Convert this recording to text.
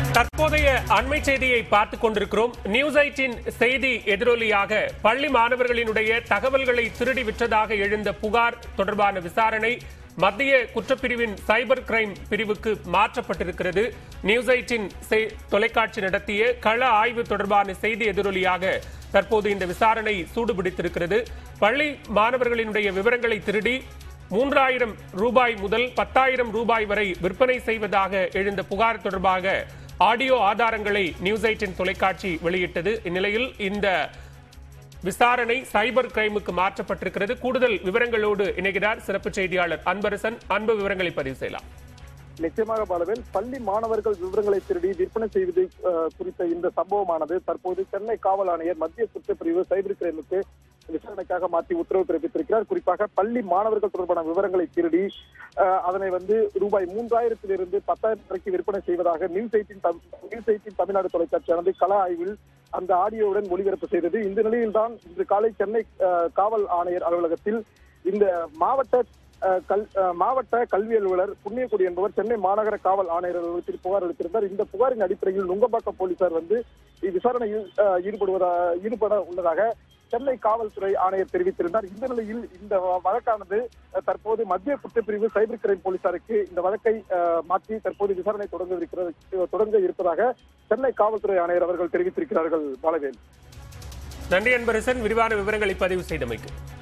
தற்போதைய அண்மை செய்தியை பார்த்துக் கொண்டிருக்கிறோம் நியூஸ் எயிட்டின் செய்தி எதிரொலியாக பள்ளி மாணவர்களினுடைய தகவல்களை திருடி விற்றதாக எழுந்த புகார் தொடர்பான விசாரணை மத்திய குற்றப்பிரிவின் சைபர் கிரைம் பிரிவுக்கு மாற்றப்பட்டிருக்கிறது நியூஸ் எயிட்டின் செய்- தொலைக்காட்சி நடத்திய கள ஆய்வு தொடர்பான செய்தி எதிரொலியாக தற்போது இந்த விசாரணை சூடுபிடித்திருக்கிறது பள்ளி மாணவர்களினுடைய விவரங்களை திருடி மூன்றாயிரம் ரூபாய் முதல் பத்தாயிரம் ரூபாய் வரை விற்பனை செய்வதாக எழுந்த புகார் தொடர்பாக ஆடியோ ஆதாரங்களை நியூஸ் எயிட்டின் தொலைக்காட்சி வெளியிட்டது இந்நிலையில் இந்த விசாரணை சைபர் கிரைமுக்கு மாற்றப்பட்டிருக்கிறது கூடுதல் விவரங்களோடு இணைகிறார் சிறப்பு செய்தியாளர் அன்பரசன் அன்பு விவரங்களை பதிவு செய்யலாம் நிச்சயமாக பாலவேல் பள்ளி மாணவர்கள் விவரங்களை திருடி விற்பனை செய்வது அஹ், குறித்த இந்த சம்பவமானது தற்போது சென்னை காவல் ஆணையர் மத்திய குற்றப்பிரிவு சைபர் கிரைமுக்கு விசாரணைக்காக மாற்றி உத்தரவு பிறப்பித்திருக்கிறார் குறிப்பாக பள்ளி மாணவர்கள் தொடர்பான விவரங்களை திருடி அஹ், அதனை வந்து ரூபாய் மூன்றாயிரத்திலிருந்து பத்தாயிரம் வரைக்கும் விற்பனை செய்வதாக நியூஸ் எயிட்டின் தம்- நியூஸ் எயிட்டின் தமிழ்நாடு தொலைக்காட்சியானது கள ஆய்வில் அந்த ஆடியோவுடன் ஒளிபரப்பு செய்தது இந்த நிலையில்தான் இன்று காலை சென்னை அஹ், காவல் ஆணையர் அலுவலகத்தில் இந்த மாவட்ட அஹ், கல் அஹ், மாவட்ட கல்வி அலுவலர் புண்ணியக்குடி என்பவர் சென்னை மாநகர காவல் ஆணையர் அலுவலகத்தில் புகார் அளித்திருந்தார் இந்த புகாரின் அடிப்படையில் நுங்கம்பாக்கம் போலீசார் வந்து விசாரணையில் அஹ், ஈடுபடுவதா ஈடுபட உள்ளதாக சென்னை காவல்துறை ஆணையர் தெரிவித்திருந்தார் இந்த நிலையில் இந்த வ- வழக்கானது அஹ், தற்போது மத்திய குற்றப்பிரிவு சைபர் கிரைம் போலீசாருக்கு இந்த வழக்கை அஹ், மாற்றி தற்போது விசாரணை தொடங்க இருக்கிறது தொடங்க இருப்பதாக சென்னை காவல்துறை ஆணையர் அவர்கள் தெரிவித்திருக்கிறார்கள் பாலவேல் நன்றி அன்பரசன் விரிவான விவரங்களை பதிவு செய்தமைக்கு